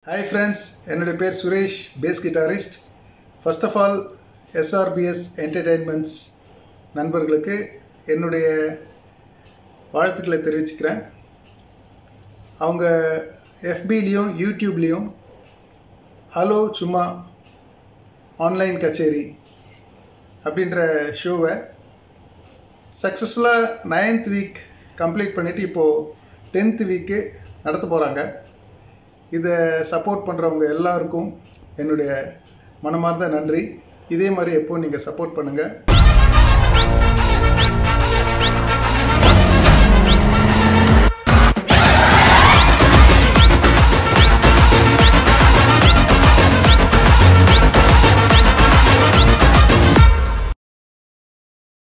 hi friends என்னுடைய பேர் Suresh bass guitarist first of all SRPS entertainments நண்பர்களுக்கு என்னுடைய வாழ்த்துக்களை தெரிவிச்சுக்கிறேன் அவங்க எஃபிலையும் யூடியூப்லேயும் ஹலோ சும்மா ஆன்லைன் கச்சேரி அப்படின்ற ஷோவை சக்ஸஸ்ஃபுல்லாக நைன்த் வீக் கம்ப்ளீட் பண்ணிவிட்டு இப்போது டென்த் வீக்கு நடத்த போகிறாங்க இதை சப்போர்ட் பண்ணுறவங்க எல்லாருக்கும் என்னுடைய மனமார்ந்த நன்றி இதே மாதிரி எப்போ நீங்கள் சப்போர்ட் பண்ணுங்கள்